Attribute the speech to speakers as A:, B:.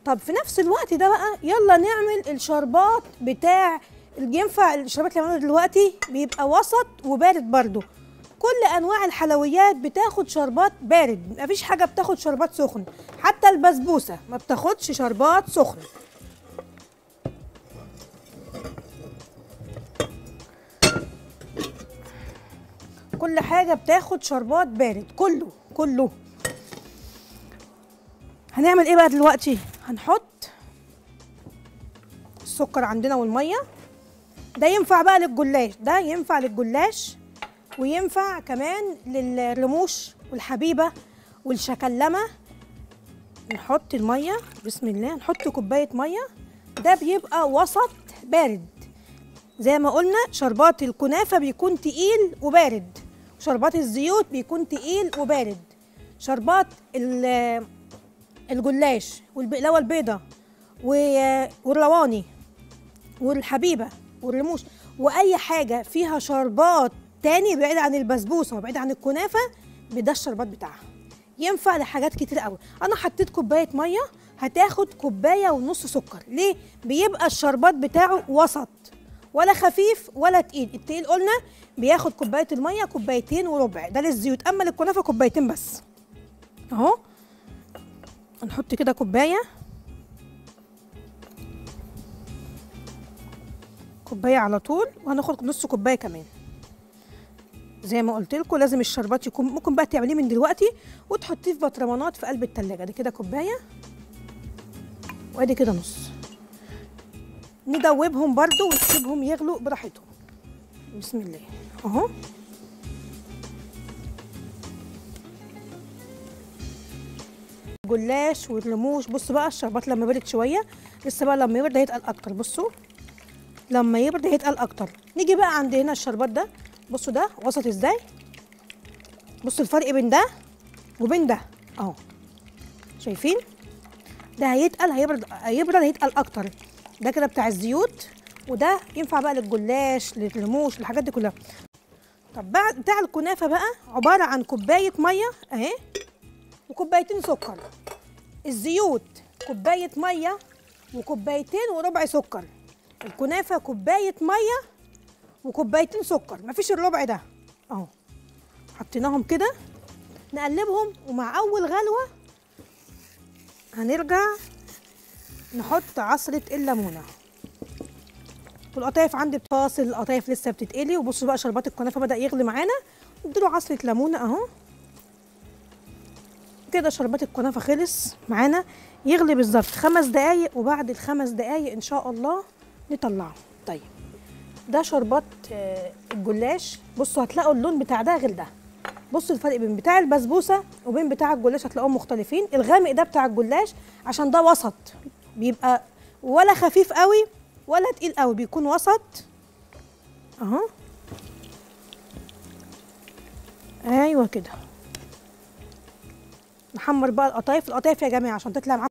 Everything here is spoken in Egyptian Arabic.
A: طب في نفس الوقت ده بقى يلا نعمل الشربات بتاع ينفع الشربات اللي عملناه دلوقتي بيبقى وسط وبارد برضو كل انواع الحلويات بتاخد شربات بارد مفيش حاجه بتاخد شربات سخن حتى البسبوسه ما بتاخدش شربات سخن كل حاجه بتاخد شربات بارد كله كله هنعمل ايه بقى دلوقتي هنحط السكر عندنا والميه ده ينفع بقى للجلاش ده ينفع للجلاش وينفع كمان للرموش والحبيبه والشكلمه نحط الميه بسم الله نحط كوبايه ميه ده بيبقى وسط بارد زي ما قلنا شربات الكنافه بيكون تقيل وبارد شربات الزيوت بيكون تقيل وبارد شربات ال- الجلاش والبقلاوه البيضه و- والرواني والحبيبه والرموش واي حاجه فيها شربات تاني بعيد عن البسبوسه وبعيد عن الكنافه بده الشربات بتاعها ينفع لحاجات كتير قوي انا حطيت كوبايه ميه هتاخد كوبايه ونص سكر ليه بيبقى الشربات بتاعه وسط ولا خفيف ولا تقيل التقيل قلنا بياخد كوبايه الميه كوبايتين وربع ده للزيوت اما للكنافه كوبايتين بس اهو نحط كده كوبايه كوبايه على طول وهناخد نص كوبايه كمان زي ما قلت لكم لازم الشربات يكون ممكن بقى تعمليه من دلوقتي وتحطيه في بطرمانات في قلب التلاجة دي كده كوبايه وادي كده نص ندوبهم برضو ونسيبهم يغلوا براحتهم بسم الله اهو جلاش والرموش بصوا بقى الشربات لما برد شويه لسه بقى لما يبرد هيتقل اكتر بصوا لما يبرد هيتقل اكتر نيجي بقى عند هنا الشربات ده بصوا ده وسط ازاي بصوا الفرق بين ده وبين ده اهو شايفين ده هيتقل هيبرد هيبرد هيتقل اكتر ده كده بتاع الزيوت وده ينفع بقى للجلاش للرموش الحاجات دي كلها طب بعد بتاع الكنافه بقى عباره عن كوبايه ميه اهي وكوبايتين سكر الزيوت كوبايه ميه وكوبايتين وربع سكر الكنافه كوبايه ميه وكوبايتين سكر مفيش الربع ده اهو حطيناهم كده نقلبهم ومع اول غلوه هنرجع نحط عصره الليمونه والقطايف عندي بتفاصل القطايف لسه بتتقلي وبصوا بقى شربات الكنافه بدا يغلي معانا نديله عصره ليمونه اهو كده شربات الكنافه خلص معانا يغلي بالظبط خمس دقايق وبعد الخمس دقايق ان شاء الله نطلعه طيب ده شربات آه، الجلاش بصوا هتلاقوا اللون بتاع ده غير ده بصوا الفرق بين بتاع البسبوسه وبين بتاع الجلاش هتلاقوهم مختلفين الغامق ده بتاع الجلاش عشان ده وسط بيبقى ولا خفيف قوي ولا تقيل قوي بيكون وسط اهو ايوه كده نحمر بقى القطايف القطايف يا جماعه عشان تطلع معاكم